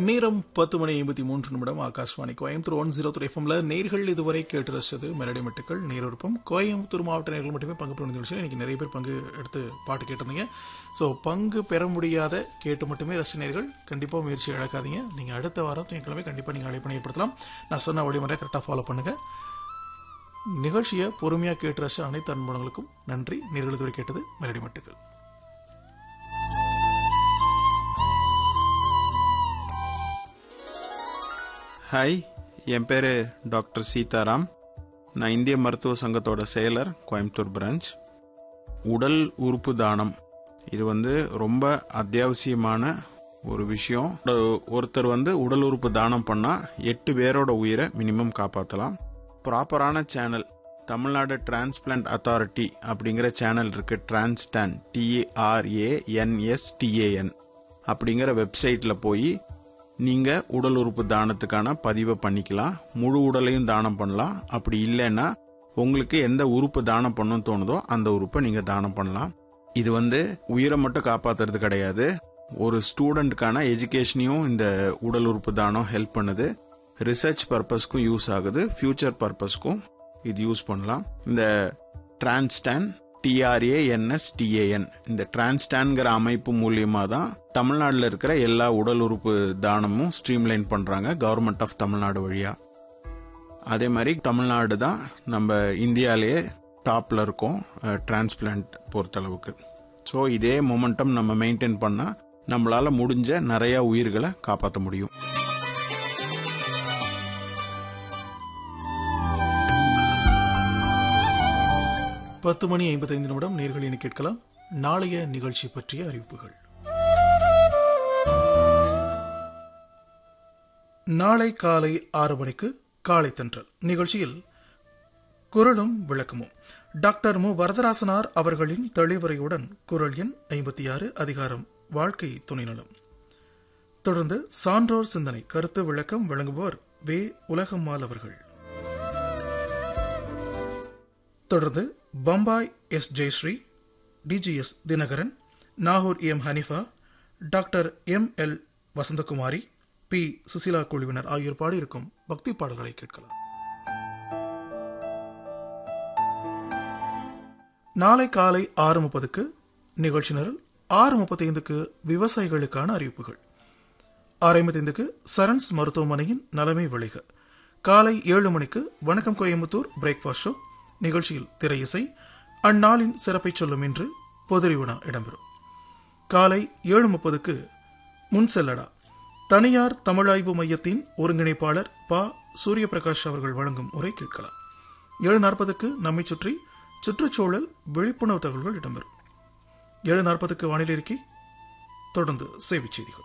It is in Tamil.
நேரம் பத்து மணி ஐம்பத்தி மூன்று நிமிடம் Akashvani Coimbatore one zero three எஃப்எம்ல நேர்கள் இதுவரை கேட்டு ரசிச்சது மெலடி மெட்டுக்கள் நேரொருப்பம் கோயம்புத்தூர் மாவட்ட நேர்கள் மட்டுமே பங்கு பெறும் நிகழ்ச்சியில் இன்னைக்கு நிறைய பேர் பங்கு எடுத்து பாட்டு கேட்டிருந்தீங்க ஸோ பங்கு பெற முடியாத கேட்டு மட்டுமே ரசிகர்கள் கண்டிப்பாக முயற்சி இழக்காதீங்க நீங்கள் அடுத்த வாரம் திங்கட்கிழமை கண்டிப்பாக நீங்கள் அழைப்பணி ஏற்படுத்தலாம் நான் சொன்ன வழிமுறை கரெக்டாக ஃபாலோ பண்ணுங்க நிகழ்ச்சியை பொறுமையாக கேட்டு ரசிச்ச அனைத்து அன்புகளுக்கும் நன்றி நேர்கள் இதுவரை கேட்டது மெலடி மெட்டுக்கள் ஹாய் என் பேர் டாக்டர் சீதாராம் நான் இந்திய மருத்துவ சங்கத்தோட செயலர் கோயம்புத்தூர் பிரான்ச் உடல் உறுப்பு தானம் இது வந்து ரொம்ப அத்தியாவசியமான ஒரு விஷயம் ஒரு- ஒருத்தர் வந்து உடல் உறுப்பு தானம் பண்ணால் எட்டு பேரோட உயிரை மினிமம் காப்பாற்றலாம் ப்ராப்பரான சேனல் தமிழ்நாடு டிரான்ஸ்பிளான்ட் அத்தாரிட்டி அப்படிங்கிற சேனல் இருக்கு டிரான்ஸ்டான் டிஏஆர்ஏஎன்எஸ்டிஏஎன் அப்படிங்கிற வெப்சைட்டில் போய் நீங்கள் உடல் உறுப்பு தானத்துக்கான பதிவை பண்ணிக்கலாம் முழு உடலையும் தானம் பண்ணலாம் அப்படி இல்லைன்னா உங்களுக்கு எந்த உறுப்பு தானம் பண்ணணும்னு தோணுதோ அந்த உறுப்பை நீங்கள் தானம் பண்ணலாம் இது வந்து உயிரை மட்டும் காப்பாத்துறது கிடையாது ஒரு ஸ்டூடெண்ட்டுக்கான எஜுகேஷனையும் இந்த உடல் உறுப்பு தானம் ஹெல்ப் பண்ணுது ரிசர்ச் பர்பஸ்க்கும் யூஸ் ஆகுது ஃபியூச்சர் பர்பஸ்க்கும் இது யூஸ் பண்ணலாம் இந்த டிரான்ஸ்டான் டிஆர்ஏஎன்எஸ் டிஏஎன் இந்த டிரான்ஸ்டான்ங்கிற அமைப்பு மூலியமாக தான் தமிழ்நாட்டில் இருக்கிற எல்லா உடல் உறுப்பு தானமும் ஸ்ட்ரீம்லைன் பண்ணுறாங்க கவர்மெண்ட் ஆஃப் தமிழ்நாடு வழியாக அதே மாதிரி தமிழ்நாடு தான் நம்ம இந்தியாவிலேயே டாப்பில் இருக்கோம் டிரான்ஸ்பிளான்ட் பொறுத்தளவுக்கு ஸோ இதே மொமெண்டம் நம்ம மெயின்டைன் பண்ணால் நம்மளால் முடிஞ்ச நிறையா உயிர்களை காப்பாற்ற முடியும் பத்து மணி ஐம்பத்தைந்து நிமிடம் நேர்கள் என கேட்கலாம் நாளைய நிகழ்ச்சி பற்றிய அறிவிப்புகள் நாளை காலை ஆறு மணிக்கு காலை தென்றல் நிகழ்ச்சியில் குரலும் விளக்கமும் டாக்டர் மு வரதராசனார் அவர்களின் தெளிவுரையுடன் குரல் எண் ஐம்பத்தி ஆறு அதிகாரம் வாழ்க்கை துணைநலம் தொடர்ந்து சான்றோர் சிந்தனை கருத்து விளக்கம் வழங்குபவர் வே உலகம்மாள் அவர்கள் தொடர்ந்து பம்பாய் எஸ் ஜெயஸ்ரீ டிஜிஎஸ் தினகரன் நாகூர் எம் ஹனிஃபா டாக்டர் எம் எல் வசந்தகுமாரி பி சுசிலா குழுவினர் ஆகியோர் பாடியிருக்கும் பக்தி பாடல்களை கேட்கலாம் நாளை காலை ஆறு முப்பதுக்கு நிகழ்ச்சி நிரல் ஆறு முப்பத்தைந்துக்கு விவசாயிகளுக்கான அறிவிப்புகள் ஆறு ஐம்பத்தைந்துக்கு சரண்ஸ் மருத்துவமனையின் நலமை விளைக காலை ஏழு மணிக்கு வணக்கம் கோயம்புத்தூர் பிரேக்ஃபாஸ்ட் ஷோ நிகழ்ச்சியில் திரை இசை அந்நாளின் சிறப்பை சொல்லும் என்று பொதிரி வினா இடம்பெறும் காலை ஏழு முப்பதுக்கு முன் செல்லடா தனியார் தமிழாய்வு மையத்தின் ஒருங்கிணைப்பாளர் ப சூரியபிரகாஷ் அவர்கள் வழங்கும் உரை கேட்கலாம் ஏழு நாற்பதுக்கு நம்மை சுற்றி சுற்றுச்சூழல் விழிப்புணர்வு தகவல்கள் இடம்பெறும் ஏழு நாற்பதுக்கு வானிலை அறிக்கை தொடர்ந்து செய்திச் செய்திகள்